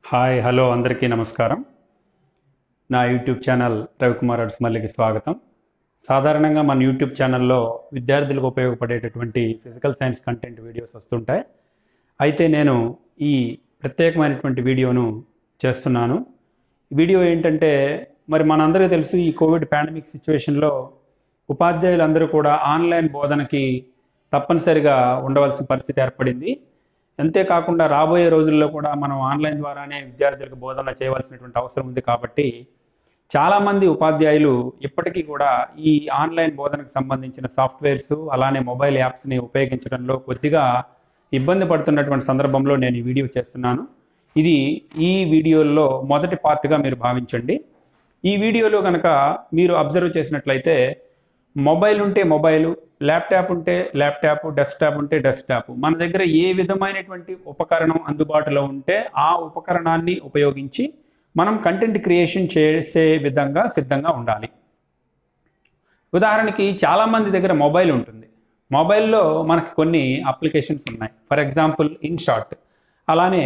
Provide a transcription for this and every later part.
hi hello అందరికీ నమస్కారం నా యూట్యూబ్ ఛానల్ రవికుమార్ అడ్స్ మల్లికి స్వాగతం సాధారణంగా మన యూట్యూబ్ ఛానల్లో విద్యార్థులకు ఉపయోగపడేటటువంటి ఫిజికల్ సైన్స్ కంటెంట్ వీడియోస్ వస్తుంటాయి అయితే నేను ఈ ప్రత్యేకమైనటువంటి వీడియోను చేస్తున్నాను ఈ వీడియో ఏంటంటే మరి మనందరికీ తెలుసు ఈ కోవిడ్ పాండమిక్ సిచ్యువేషన్లో ఉపాధ్యాయులందరూ కూడా ఆన్లైన్ బోధనకి తప్పనిసరిగా ఉండవలసిన పరిస్థితి ఏర్పడింది అంతేకాకుండా రాబోయే రోజుల్లో కూడా మనం ఆన్లైన్ ద్వారానే విద్యార్థులకు బోధన చేయవలసినటువంటి అవసరం ఉంది కాబట్టి చాలామంది ఉపాధ్యాయులు ఇప్పటికీ కూడా ఈ ఆన్లైన్ బోధనకు సంబంధించిన సాఫ్ట్వేర్స్ అలానే మొబైల్ యాప్స్ని ఉపయోగించడంలో కొద్దిగా ఇబ్బంది పడుతున్నటువంటి సందర్భంలో నేను ఈ వీడియో చేస్తున్నాను ఇది ఈ వీడియోలో మొదటి పార్ట్గా మీరు భావించండి ఈ వీడియోలో కనుక మీరు అబ్జర్వ్ చేసినట్లయితే మొబైల్ ఉంటే మొబైల్ ల్యాప్టాప్ ఉంటే ల్యాప్టాప్ డెస్క్టాప్ ఉంటే డెస్క్టాప్ మన దగ్గర ఏ విధమైనటువంటి ఉపకరణం అందుబాటులో ఉంటే ఆ ఉపకరణాన్ని ఉపయోగించి మనం కంటెంట్ క్రియేషన్ చేసే విధంగా సిద్ధంగా ఉండాలి ఉదాహరణకి చాలామంది దగ్గర మొబైల్ ఉంటుంది మొబైల్లో మనకి కొన్ని అప్లికేషన్స్ ఉన్నాయి ఫర్ ఎగ్జాంపుల్ ఇన్షాట్ అలానే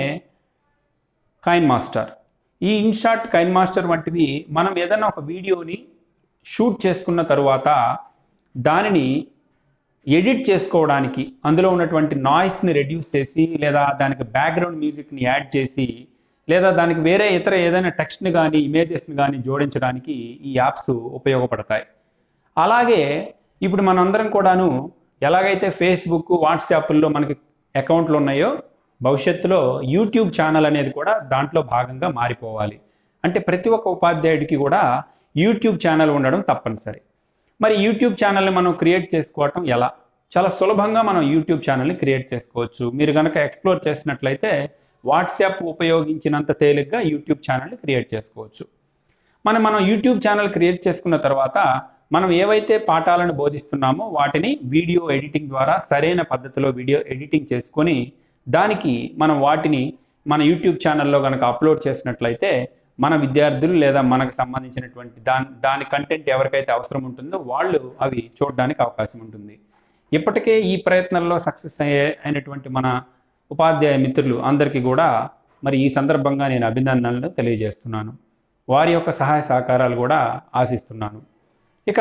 కైన్ మాస్టర్ ఈ ఇన్షాట్ కైన్ మాస్టర్ వంటివి మనం ఏదైనా ఒక వీడియోని షూట్ చేసుకున్న తరువాత దానిని ఎడిట్ చేసుకోవడానికి అందులో ఉన్నటువంటి నాయిస్ని రెడ్యూస్ చేసి లేదా దానికి బ్యాక్గ్రౌండ్ మ్యూజిక్ని యాడ్ చేసి లేదా దానికి వేరే ఇతర ఏదైనా టెక్స్ట్ని కానీ ఇమేజెస్ని కానీ జోడించడానికి ఈ యాప్స్ ఉపయోగపడతాయి అలాగే ఇప్పుడు మనందరం కూడాను ఎలాగైతే ఫేస్బుక్ వాట్సాప్ల్లో మనకి అకౌంట్లు ఉన్నాయో భవిష్యత్తులో యూట్యూబ్ ఛానల్ అనేది కూడా దాంట్లో భాగంగా మారిపోవాలి అంటే ప్రతి ఒక్క ఉపాధ్యాయుడికి కూడా యూట్యూబ్ ఛానల్ ఉండడం తప్పనిసరి మరి యూట్యూబ్ ఛానల్ని మనం క్రియేట్ చేసుకోవటం ఎలా చాలా సులభంగా మనం యూట్యూబ్ ఛానల్ని క్రియేట్ చేసుకోవచ్చు మీరు కనుక ఎక్స్ప్లోర్ చేసినట్లయితే వాట్సాప్ ఉపయోగించినంత తేలిగ్గా యూట్యూబ్ ఛానల్ని క్రియేట్ చేసుకోవచ్చు మనం మనం యూట్యూబ్ ఛానల్ క్రియేట్ చేసుకున్న తర్వాత మనం ఏవైతే పాఠాలను బోధిస్తున్నామో వాటిని వీడియో ఎడిటింగ్ ద్వారా సరైన పద్ధతిలో వీడియో ఎడిటింగ్ చేసుకొని దానికి మనం వాటిని మన యూట్యూబ్ ఛానల్లో కనుక అప్లోడ్ చేసినట్లయితే మన విద్యార్థులు లేదా మనకు సంబంధించినటువంటి దాని దాని కంటెంట్ ఎవరికైతే అవసరం ఉంటుందో వాళ్ళు అవి చూడడానికి అవకాశం ఉంటుంది ఇప్పటికే ఈ ప్రయత్నంలో సక్సెస్ అయ్యే అయినటువంటి మన ఉపాధ్యాయ మిత్రులు అందరికీ కూడా మరి ఈ సందర్భంగా నేను అభినందనలు తెలియజేస్తున్నాను వారి యొక్క సహాయ సహకారాలు కూడా ఆశిస్తున్నాను ఇక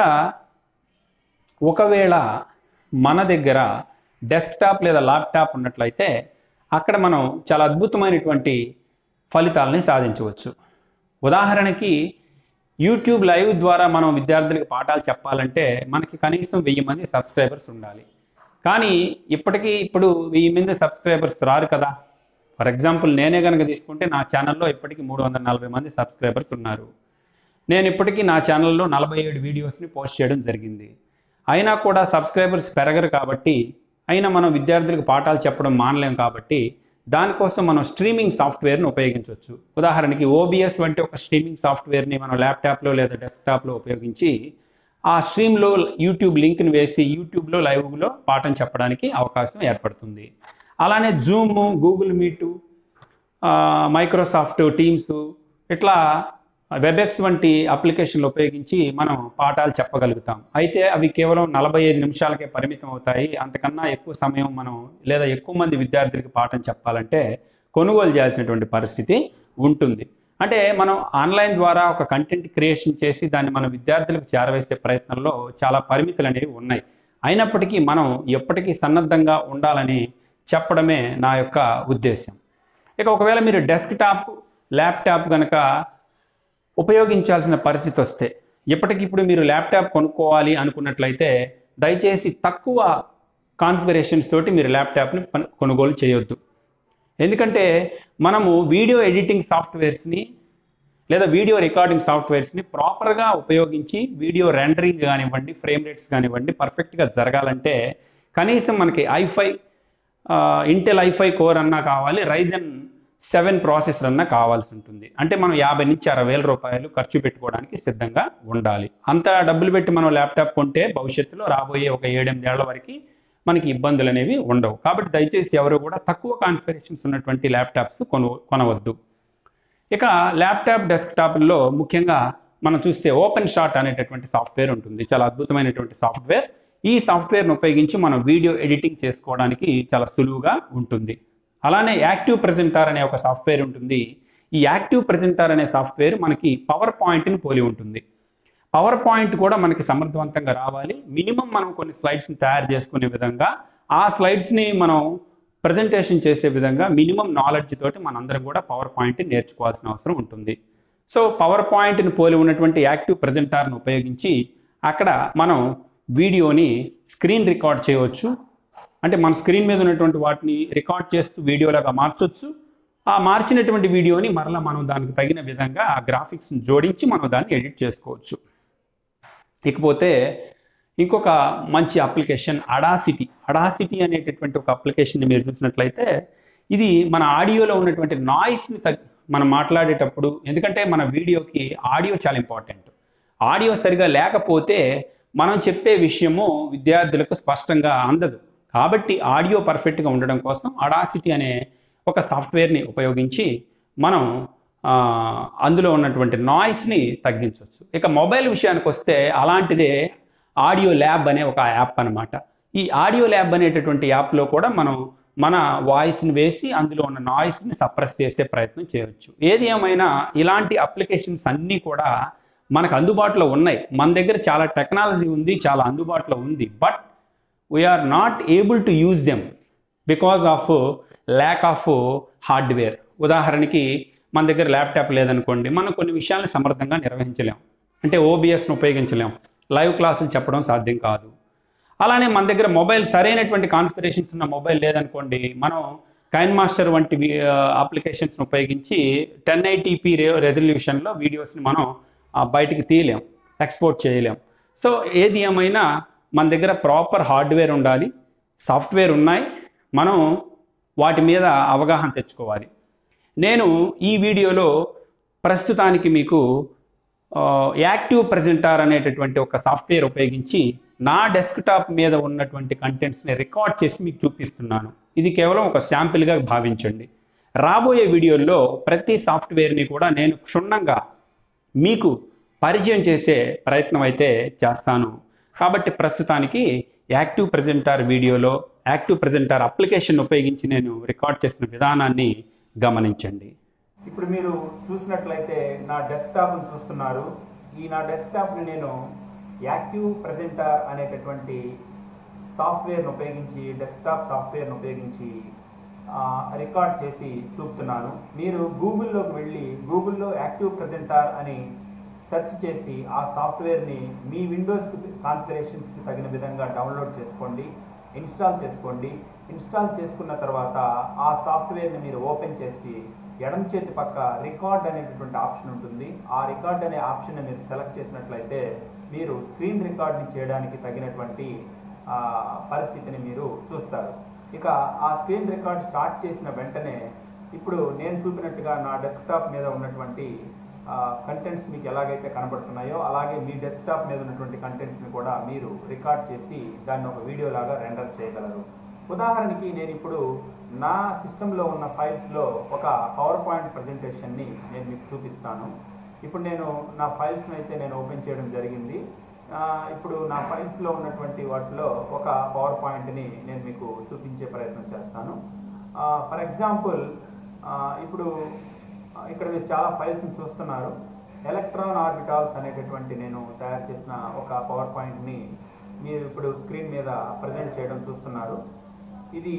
ఒకవేళ మన దగ్గర డెస్క్టాప్ లేదా ల్యాప్టాప్ ఉన్నట్లయితే అక్కడ మనం చాలా అద్భుతమైనటువంటి ఫలితాలని సాధించవచ్చు ఉదాహరణకి యూట్యూబ్ లైవ్ ద్వారా మనం విద్యార్థులకు పాఠాలు చెప్పాలంటే మనకి కనీసం వెయ్యి మంది సబ్స్క్రైబర్స్ ఉండాలి కానీ ఇప్పటికీ ఇప్పుడు వెయ్యి మంది సబ్స్క్రైబర్స్ రారు కదా ఫర్ ఎగ్జాంపుల్ నేనే కనుక తీసుకుంటే నా ఛానల్లో ఇప్పటికీ మూడు వందల నలభై మంది సబ్స్క్రైబర్స్ ఉన్నారు నేను ఇప్పటికీ నా ఛానల్లో నలభై ఏడు వీడియోస్ని పోస్ట్ చేయడం జరిగింది అయినా కూడా సబ్స్క్రైబర్స్ పెరగరు కాబట్టి అయినా మనం విద్యార్థులకు పాఠాలు చెప్పడం మానలేం కాబట్టి దానికోసం మనం స్ట్రీమింగ్ సాఫ్ట్వేర్ని ఉపయోగించవచ్చు ఉదాహరణకి ఓబిఎస్ వంటి ఒక స్ట్రీమింగ్ సాఫ్ట్వేర్ని మనం ల్యాప్టాప్లో లేదా డెస్క్టాప్లో ఉపయోగించి ఆ స్ట్రీమ్లో యూట్యూబ్ లింక్ని వేసి యూట్యూబ్లో లైవ్లో పాఠం చెప్పడానికి అవకాశం ఏర్పడుతుంది అలానే Zoom Google meet Microsoft Teams ఇట్లా వెబెక్స్ వంటి అప్లికేషన్లు ఉపయోగించి మనం పాఠాలు చెప్పగలుగుతాం అయితే అవి కేవలం నలభై ఐదు నిమిషాలకే పరిమితం అవుతాయి అంతకన్నా ఎక్కువ సమయం మనం లేదా ఎక్కువ మంది విద్యార్థులకి పాఠం చెప్పాలంటే కొనుగోలు చేయాల్సినటువంటి పరిస్థితి ఉంటుంది అంటే మనం ఆన్లైన్ ద్వారా ఒక కంటెంట్ క్రియేషన్ చేసి దాన్ని మన విద్యార్థులకు చేరవేసే ప్రయత్నంలో చాలా పరిమితులు అనేవి ఉన్నాయి అయినప్పటికీ మనం ఎప్పటికీ సన్నద్ధంగా ఉండాలని చెప్పడమే నా యొక్క ఉద్దేశం ఇక ఒకవేళ మీరు డెస్క్టాప్ ల్యాప్టాప్ కనుక ఉపయోగించాల్సిన పరిస్థితి వస్తే ఇప్పటికిప్పుడు మీరు ల్యాప్టాప్ కొనుక్కోవాలి అనుకున్నట్లయితే దయచేసి తక్కువ కాన్ఫిగరేషన్స్ తోటి మీరు ల్యాప్టాప్ని పన్- కొనుగోలు చేయొద్దు ఎందుకంటే మనము వీడియో ఎడిటింగ్ సాఫ్ట్వేర్స్ని లేదా వీడియో రికార్డింగ్ సాఫ్ట్వేర్స్ని ప్రాపర్గా ఉపయోగించి వీడియో రెండరింగ్ కానివ్వండి ఫ్రేమ్ రేట్స్ కానివ్వండి పర్ఫెక్ట్గా జరగాలంటే కనీసం మనకి ఐఫై ఇంటెల్ ఐఫై కోర్ అన్నా కావాలి రైజన్ సెవెన్ ప్రాసెసర్ అన్నా కావాల్సి ఉంటుంది అంటే మనం యాభై నుంచి అరవై వేల రూపాయలు ఖర్చు పెట్టుకోవడానికి సిద్ధంగా ఉండాలి అంత డబ్బులు పెట్టి మనం ల్యాప్టాప్ కొంటే భవిష్యత్తులో రాబోయే ఒక ఏడెనిమిదేళ్ల వరకు మనకి ఇబ్బందులు అనేవి ఉండవు కాబట్టి దయచేసి ఎవరు కూడా తక్కువ కాన్ఫిగరేషన్స్ ఉన్నటువంటి ల్యాప్టాప్స్ కొను కొనవద్దు ఇక ల్యాప్టాప్ డెస్క్టాప్ల్లో ముఖ్యంగా మనం చూస్తే ఓపెన్ షాట్ అనేటటువంటి సాఫ్ట్వేర్ ఉంటుంది చాలా అద్భుతమైనటువంటి సాఫ్ట్వేర్ ఈ సాఫ్ట్వేర్ను ఉపయోగించి మనం వీడియో ఎడిటింగ్ చేసుకోవడానికి చాలా సులువుగా ఉంటుంది అలానే యాక్టివ్ ప్రెజెంటార్ అనే ఒక సాఫ్ట్వేర్ ఉంటుంది ఈ యాక్టివ్ ప్రజెంటర్ అనే సాఫ్ట్వేర్ మనకి పవర్ పాయింట్ని పోలి ఉంటుంది పవర్ పాయింట్ కూడా మనకి సమర్థవంతంగా రావాలి మినిమం మనం కొన్ని స్లైడ్స్ని తయారు చేసుకునే విధంగా ఆ స్లైడ్స్ని మనం ప్రజెంటేషన్ చేసే విధంగా మినిమం నాలెడ్జ్ తోటి మనందరం కూడా పవర్ పాయింట్ని నేర్చుకోవాల్సిన అవసరం ఉంటుంది సో పవర్ పాయింట్ని పోలి ఉన్నటువంటి యాక్టివ్ ప్రజెంటార్ను ఉపయోగించి అక్కడ మనం వీడియోని స్క్రీన్ రికార్డ్ చేయవచ్చు అంటే మన స్క్రీన్ మీద ఉన్నటువంటి వాటిని రికార్డ్ చేస్తూ వీడియోలాగా మార్చొచ్చు ఆ మార్చినటువంటి వీడియోని మరలా మనం దానికి తగిన విధంగా ఆ గ్రాఫిక్స్ని జోడించి మనం దాన్ని ఎడిట్ చేసుకోవచ్చు ఇకపోతే ఇంకొక మంచి అప్లికేషన్ అడాసిటీ అడాసిటీ అనేటటువంటి ఒక అప్లికేషన్ని మీరు చూసినట్లయితే ఇది మన ఆడియోలో ఉన్నటువంటి నాయిస్ని తగ్ మనం మాట్లాడేటప్పుడు ఎందుకంటే మన వీడియోకి ఆడియో చాలా ఇంపార్టెంట్ ఆడియో సరిగా లేకపోతే మనం చెప్పే విషయము విద్యార్థులకు స్పష్టంగా అందదు కాబట్టి ఆడియో పర్ఫెక్ట్గా ఉండడం కోసం అడాసిటీ అనే ఒక సాఫ్ట్వేర్ని ఉపయోగించి మనం ఆ, అందులో ఉన్నటువంటి నాయిస్ని తగ్గించవచ్చు ఇక మొబైల్ విషయానికి వస్తే అలాంటిదే ఆడియో ల్యాబ్ అనే ఒక యాప్ అన్నమాట ఈ ఆడియో ల్యాబ్ అనేటటువంటి యాప్లో కూడా మనం మన వాయిస్ని వేసి అందులో ఉన్న నాయిస్ని సప్రెస్ చేసే ప్రయత్నం చేయవచ్చు ఏది ఏమైనా ఇలాంటి అప్లికేషన్స్ అన్నీ కూడా మనకు అందుబాటులో ఉన్నాయి మన దగ్గర చాలా టెక్నాలజీ ఉంది చాలా అందుబాటులో ఉంది but we're not able to use them because of lack of hardware ఉదాహరణకి మన దగ్గర ల్యాప్టాప్ లేదనుకోండి మనం కొన్ని విషయాలను సమర్థంగా నిర్వహించలేం అంటే ఓబిఎస్ను ఉపయోగించలేం లైవ్ క్లాసులు చెప్పడం సాధ్యం కాదు అలానే మన దగ్గర మొబైల్ సరైనటువంటి కాన్ఫిగరేషన్స్ ఉన్న మొబైల్ లేదనుకోండి మనం కైన్ మాస్టర్ వంటి అప్లికేషన్స్ని ఉపయోగించి టెన్ ఐటీపీ రెజల్యూషన్లో వీడియోస్ని మనం ఆ, బయటికి తీయలేం ఎక్స్పోర్ట్ చేయలేం సో ఏది ఏమైనా మన దగ్గర ప్రాపర్ హార్డ్వేర్ ఉండాలి సాఫ్ట్వేర్ ఉన్నాయి మనం వాటి మీద అవగాహన తెచ్చుకోవాలి నేను ఈ వీడియోలో ప్రస్తుతానికి మీకు ఆ, యాక్టివ్ ప్రజెంటార్ అనేటటువంటి ఒక సాఫ్ట్వేర్ ఉపయోగించి నా డెస్క్టాప్ మీద ఉన్నటువంటి కంటెంట్స్ని రికార్డ్ చేసి మీకు చూపిస్తున్నాను ఇది కేవలం ఒక శాంపిల్గా భావించండి రాబోయే వీడియోల్లో ప్రతి సాఫ్ట్వేర్ని కూడా నేను క్షుణ్ణంగా మీకు పరిచయం చేసే ప్రయత్నం అయితే చేస్తాను కాబట్టి ప్రస్తుతానికి యాక్టివ్ ప్రజెంటార్ వీడియోలో యాక్టివ్ ప్రజెంటార్ అప్లికేషన్ ఉపయోగించి నేను రికార్డ్ చేసిన విధానాన్ని గమనించండి ఇప్పుడు మీరు చూసినట్లయితే నా డెస్క్టాప్ని చూస్తున్నారు ఈ నా డెస్క్టాప్ని నేను యాక్టివ్ ప్రజెంటర్ అనేటటువంటి సాఫ్ట్వేర్ను ఉపయోగించి డెస్క్టాప్ సాఫ్ట్వేర్ను ఉపయోగించి ఆ, రికార్డ్ చేసి చూపుతున్నాను మీరు గూగుల్లోకి వెళ్ళి గూగుల్లో యాక్టివ్ ప్రజెంటర్ అని సెర్చ్ చేసి ఆ సాఫ్ట్వేర్ని మీ విండోస్ కాన్ఫిగరేషన్స్కి తగిన విధంగా డౌన్లోడ్ చేసుకోండి ఇన్స్టాల్ చేసుకోండి ఇన్స్టాల్ చేసుకున్న తర్వాత ఆ సాఫ్ట్వేర్ని మీరు ఓపెన్ చేసి ఎడమ చేతి పక్క రికార్డ్ అనేటటువంటి ఆప్షన్ ఉంటుంది ఆ రికార్డ్ అనే ఆప్షన్ని మీరు సెలెక్ట్ చేసినట్లయితే మీరు స్క్రీన్ రికార్డ్ని చేయడానికి తగినటువంటి ఆ, పరిస్థితిని మీరు చూస్తారు ఇక ఆ స్క్రీన్ రికార్డ్ స్టార్ట్ చేసిన వెంటనే ఇప్పుడు నేను చూపినట్టుగా నా డెస్క్టాప్ మీద ఉన్నటువంటి కంటెంట్స్ మీకు ఎలాగైతే కనబడుతున్నాయో అలాగే మీ డెస్క్టాప్ మీద ఉన్నటువంటి కంటెంట్స్ని కూడా మీరు రికార్డ్ చేసి దాన్ని ఒక వీడియో లాగా రెండర్ చేయగలరు ఉదాహరణకి నేను ఇప్పుడు నా సిస్టంలో ఉన్న ఫైల్స్లో ఒక పవర్ పాయింట్ ప్రజెంటేషన్ని నేను మీకు చూపిస్తాను ఇప్పుడు నేను నా ఫైల్స్ని అయితే నేను ఓపెన్ చేయడం జరిగింది ఆ, ఇప్పుడు నా ఫైల్స్లో ఉన్నటువంటి వాటిలో ఒక పవర్ పాయింట్ని నేను మీకు చూపించే ప్రయత్నం చేస్తాను ఫర్ ఎగ్జాంపుల్ ఇప్పుడు ఆ, ఇక్కడ మీరు చాలా ఫైల్స్ని చూస్తున్నారు ఎలక్ట్రాన్ ఆర్బిటాల్స్ అనేటటువంటి నేను తయారు చేసిన ఒక పవర్ పాయింట్ని మీరు ఇప్పుడు స్క్రీన్ మీద ప్రజెంట్ చేయడం చూస్తున్నారు ఇది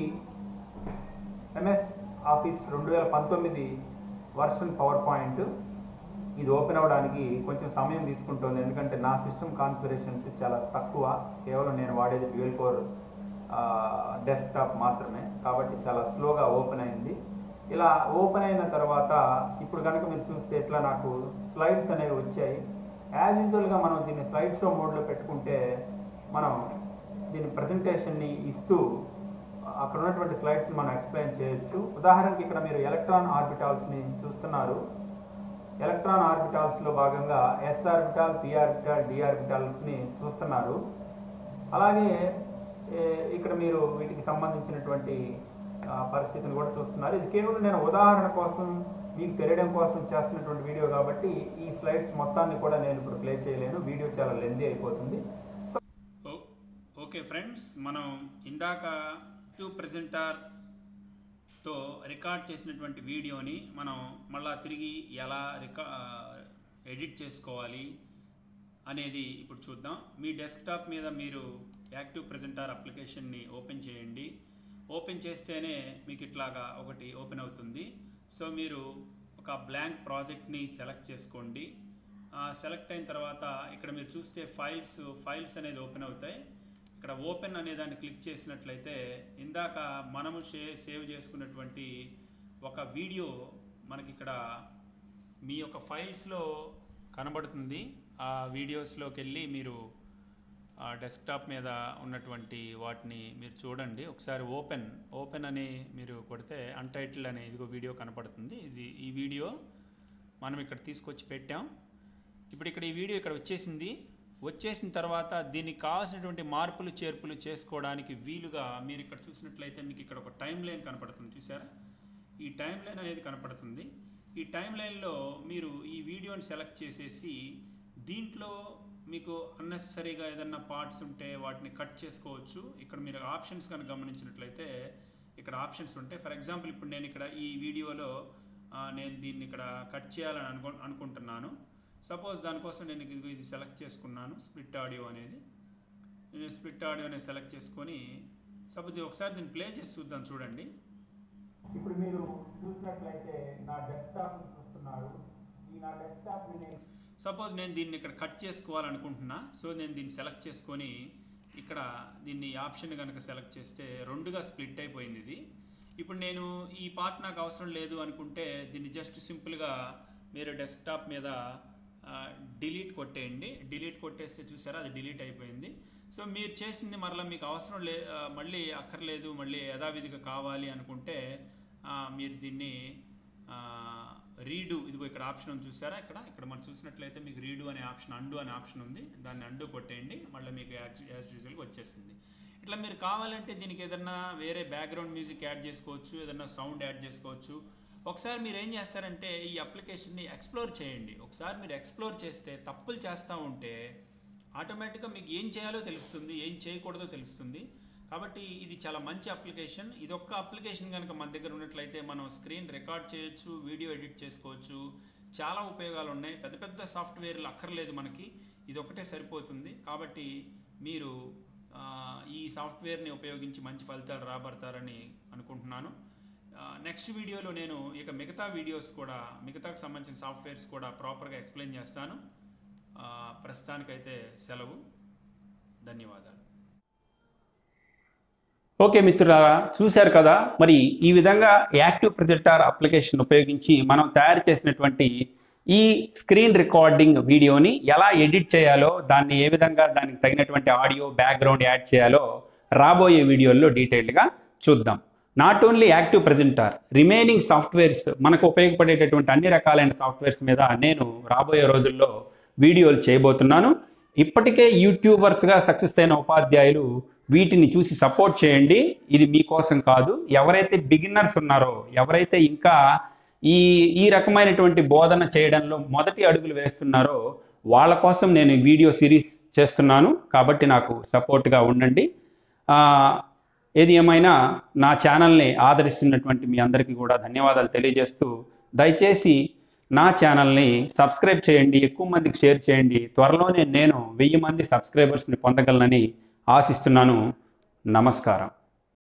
ఎంఎస్ ఆఫీస్ రెండు వేల పంతొమ్మిది వర్షన్ పవర్ పాయింట్ ఇది ఓపెన్ అవ్వడానికి కొంచెం సమయం తీసుకుంటుంది ఎందుకంటే నా సిస్టమ్ కాన్ఫిగరేషన్స్ చాలా తక్కువ కేవలం నేను వాడేది డ్యూయల్ కోర్ డెస్క్టాప్ మాత్రమే కాబట్టి చాలా స్లోగా ఓపెన్ అయింది ఇలా ఓపెన్ అయిన తర్వాత ఇప్పుడు కనుక మీరు చూస్తే ఇట్లా నాకు స్లైడ్స్ అనేవి వచ్చాయి యాజ్ యూజువల్గా మనం దీన్ని స్లైడ్ షో మోడ్లో పెట్టుకుంటే మనం దీని ప్రజెంటేషన్ని ఇస్తూ అక్కడ ఉన్నటువంటి స్లైడ్స్ని మనం ఎక్స్ప్లెయిన్ చేయొచ్చు ఉదాహరణకి ఇక్కడ మీరు ఎలక్ట్రాన్ ఆర్బిటాల్స్ని చూస్తున్నారు ఎలక్ట్రాన్ ఆర్బిటాల్స్లో భాగంగా S orbital P orbital D ఆర్బిటాల్స్ని చూస్తున్నారు అలాగే ఏ, ఇక్కడ మీరు వీటికి సంబంధించినటువంటి ఆ, పరిస్థితిని కూడా చూస్తున్నారు ఇది కేవలం నేను ఉదాహరణ కోసం మీకు తెలియడం కోసం చేస్తున్నటువంటి వీడియో కాబట్టి ఈ స్లైడ్స్ మొత్తాన్ని కూడా నేను ఇప్పుడు ప్లే చేయలేను వీడియో చాలా లెందీ అయిపోతుంది ఓకే ఫ్రెండ్స్ మనం ఇందాక టూ ప్రెజెంటార్ తో రికార్డ్ చేసినటువంటి వీడియోని మనం మళ్ళా తిరిగి ఎలా రికా ఎడిట్ చేసుకోవాలి అనేది ఇప్పుడు చూద్దాం మీ డెస్క్టాప్ మీద మీరు యాక్టివ్ ప్రెజెంటర్ అప్లికేషన్ని ఓపెన్ చేయండి ఓపెన్ చేస్తేనే మీకు ఇట్లాగా ఒకటి ఓపెన్ అవుతుంది సో మీరు ఒక బ్లాంక్ ప్రాజెక్ట్ని సెలెక్ట్ చేసుకోండి సెలెక్ట్ అయిన తర్వాత ఇక్కడ మీరు చూస్తే ఫైల్స్ ఫైల్స్ అనేది ఓపెన్ అవుతాయి ఇక్కడ ఓపెన్ అనే దాన్ని క్లిక్ చేసినట్లయితే ఇందాక మనము షే సేవ్ చేసుకున్నటువంటి ఒక వీడియో మనకి ఇక్కడ మీ యొక్క ఫైల్స్లో కనబడుతుంది ఆ వీడియోస్లోకి వెళ్ళి మీరు ఆ డెస్క్టాప్ మీద ఉన్నటువంటి వాటిని మీరు చూడండి ఒకసారి ఓపెన్ ఓపెన్ అని మీరు కొడితే అన్టైటిల్ అనే ఇదిగో వీడియో కనపడుతుంది ఇది ఈ వీడియో మనం ఇక్కడ తీసుకొచ్చి పెట్టాం ఇప్పుడు ఇక్కడ ఈ వీడియో ఇక్కడ వచ్చేసింది వచ్చేసిన తర్వాత దీనికి కావాల్సినటువంటి మార్పులు చేర్పులు చేసుకోవడానికి వీలుగా మీరు ఇక్కడ చూసినట్లయితే మీకు ఇక్కడ ఒక టైం లైన్ కనపడుతుంది చూసారా ఈ టైం లైన్ అనేది కనపడుతుంది ఈ టైం లైన్లో మీరు ఈ వీడియోని సెలెక్ట్ చేసేసి దీంట్లో మీకు అన్నెసరీగా ఏదన్నా పార్ట్స్ ఉంటే వాటిని కట్ చేసుకోవచ్చు ఇక్కడ మీరు ఆప్షన్స్ కనుక గమనించినట్లయితే ఇక్కడ ఆప్షన్స్ ఉంటాయి ఫర్ ఎగ్జాంపుల్ ఇప్పుడు నేను ఇక్కడ ఈ వీడియోలో ఆ, నేను దీన్ని ఇక్కడ కట్ చేయాలని అనుకు అనుకుంటున్నాను సపోజ్ దానికోసం నేను ఇది ఇది సెలెక్ట్ చేసుకున్నాను స్ప్లిట్ ఆడియో అనేది నేను స్ప్లిట్ ఆడియో అనేది సెలెక్ట్ చేసుకొని సపోజ్ ఒకసారి దీన్ని ప్లే చేసి చూద్దాం చూడండి ఇప్పుడు మీరు చూసినట్లయితే నా డెస్క్టాప్ చూస్తున్నారు ఈ నా డెస్క్టాప్ నేను సపోజ్ నేను దీన్ని ఇక్కడ కట్ చేసుకోవాలనుకుంటున్నా సో నేను దీన్ని సెలెక్ట్ చేసుకొని ఇక్కడ దీన్ని ఆప్షన్ కనుక సెలెక్ట్ చేస్తే రెండుగా స్ప్లిట్ అయిపోయింది ఇది ఇప్పుడు నేను ఈ పార్ట్ నాకు అవసరం లేదు అనుకుంటే దీన్ని జస్ట్ సింపుల్గా మీరు డెస్క్టాప్ మీద డిలీట్ కొట్టేయండి డిలీట్ కొట్టేస్తే చూసారా అది డిలీట్ అయిపోయింది సో మీరు చేసింది మరలా మీకు అవసరం లే ఆ, మళ్ళీ అక్కర్లేదు మళ్ళీ యథావిధిగా కావాలి అనుకుంటే ఆ, మీరు దీన్ని రీడు ఇదిగో ఇక్కడ ఆప్షన్ ఉంది చూసారా ఇక్కడ ఇక్కడ మనం చూసినట్లయితే మీకు రీడు అనే ఆప్షన్ అండు అనే ఆప్షన్ ఉంది దాన్ని అండు కొట్టేయండి మళ్ళీ మీకు యాజ్ యూజువల్గా వచ్చేస్తుంది ఇట్లా మీరు కావాలంటే దీనికి ఏదన్నా వేరే బ్యాక్గ్రౌండ్ మ్యూజిక్ యాడ్ చేసుకోవచ్చు ఏదన్నా సౌండ్ యాడ్ చేసుకోవచ్చు ఒకసారి మీరు ఏం చేస్తారంటే ఈ అప్లికేషన్ని ఎక్స్ప్లోర్ చేయండి ఒకసారి మీరు ఎక్స్ప్లోర్ చేస్తే తప్పులు చేస్తూ ఉంటే ఆటోమేటిక్గా మీకు ఏం చేయాలో తెలుస్తుంది ఏం చేయకూడదో తెలుస్తుంది కాబట్టి ఇది చాలా మంచి అప్లికేషన్ ఇది ఒక్క అప్లికేషన్ కనుక మన దగ్గర ఉన్నట్లయితే మనం స్క్రీన్ రికార్డ్ చేయొచ్చు వీడియో ఎడిట్ చేసుకోవచ్చు చాలా ఉపయోగాలు ఉన్నాయి పెద్ద పెద్ద సాఫ్ట్వేర్లు అక్కర్లేదు మనకి ఇది ఒకటే సరిపోతుంది కాబట్టి మీరు ఆ, ఈ సాఫ్ట్వేర్ని ఉపయోగించి మంచి ఫలితాలు రాబడతారని అనుకుంటున్నాను నెక్స్ట్ వీడియోలో నేను ఇక మిగతా వీడియోస్ కూడా మిగతాకు సంబంధించిన సాఫ్ట్వేర్స్ కూడా ప్రాపర్గా ఎక్స్ప్లెయిన్ చేస్తాను ఆ, ప్రస్తుతానికైతే సెలవు ధన్యవాదాలు ఓకే మిత్రులారా చూశారు కదా మరి ఈ విధంగా యాక్టివ్ ప్రొజెక్టార్ అప్లికేషన్ ఉపయోగించి మనం తయారు చేసినటువంటి ఈ స్క్రీన్ రికార్డింగ్ వీడియోని ఎలా ఎడిట్ చేయాలో దాన్ని ఏ విధంగా దానికి తగినటువంటి ఆడియో బ్యాక్గ్రౌండ్ యాడ్ చేయాలో రాబోయే వీడియోల్లో డీటెయిల్డ్గా చూద్దాం not only active presenter remaining softwares మనకు ఉపయోగపడేటటువంటి అన్ని రకాలైన సాఫ్ట్వేర్స్ మీద నేను రాబోయే రోజుల్లో వీడియోలు చేయబోతున్నాను ఇప్పటికే యూట్యూబర్స్గా సక్సెస్ అయిన ఉపాధ్యాయులు వీటిని చూసి సపోర్ట్ చేయండి ఇది మీకోసం కాదు ఎవరైతే బిగినర్స్ ఉన్నారో ఎవరైతే ఇంకా ఈ ఈ రకమైనటువంటి బోధన చేయడంలో మొదటి అడుగులు వేస్తున్నారో వాళ్ళ కోసం నేను ఈ వీడియో సిరీస్ చేస్తున్నాను కాబట్టి నాకు సపోర్ట్గా ఉండండి ఆ, ఏది ఏమైనా నా ఛానల్ని ఆదరిస్తున్నటువంటి మీ అందరికీ కూడా ధన్యవాదాలు తెలియజేస్తూ దయచేసి నా ఛానల్ని సబ్స్క్రైబ్ చేయండి ఎక్కువ మందికి షేర్ చేయండి త్వరలోనే నేను వెయ్యి మంది సబ్స్క్రైబర్స్ని పొందగలనని ఆశిస్తున్నాను నమస్కారం